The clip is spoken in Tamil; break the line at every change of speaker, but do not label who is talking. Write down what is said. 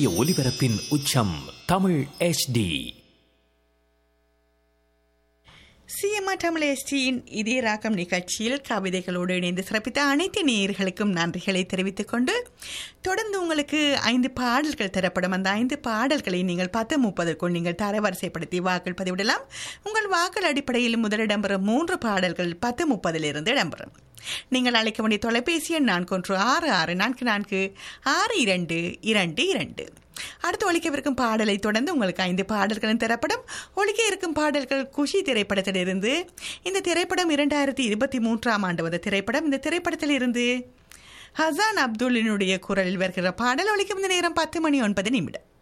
இந்திய ஒலிபரப்பின் உச்சம் தமிழ் HD
சிஎம்ஆர் தமிழ் எஸ்டியின் இதய ராகம் நிகழ்ச்சியில் கவிதைகளோடு இணைந்து சிறப்பித்த அனைத்து நேயர்களுக்கும் நன்றிகளை தெரிவித்துக் கொண்டு தொடர்ந்து உங்களுக்கு ஐந்து பாடல்கள் தரப்படும் அந்த ஐந்து பாடல்களை நீங்கள் பத்து முப்பதற்குள் நீங்கள் தரவரிசைப்படுத்தி வாக்கள் பதிவிடலாம் உங்கள் வாக்கள் அடிப்படையில் முதல் இடம்பெறும் மூன்று பாடல்கள் பத்து முப்பதிலிருந்து இடம்பெறும் நீங்கள் அழைக்க வேண்டிய தொலைபேசி எண் நான்கு ஒன்று ஆறு ஆறு நான்கு நான்கு ஆறு இரண்டு இரண்டு இரண்டு அடுத்து ஒழிக்கவிருக்கும் பாடலை தொடர்ந்து உங்களுக்கு ஐந்து பாடல்களும் தரப்படும் ஒழிக்க இருக்கும் பாடல்கள் குஷி திரைப்படத்திலிருந்து இந்த திரைப்படம் இரண்டாயிரத்தி இருபத்தி மூன்றாம் ஆண்டு வந்த திரைப்படம் இந்த திரைப்படத்தில் இருந்து ஹசான் அப்துல்லினுடைய குரலில் வருகிற பாடல் ஒழிக்கும் இந்த நேரம் பத்து மணி ஒன்பது நிமிடம்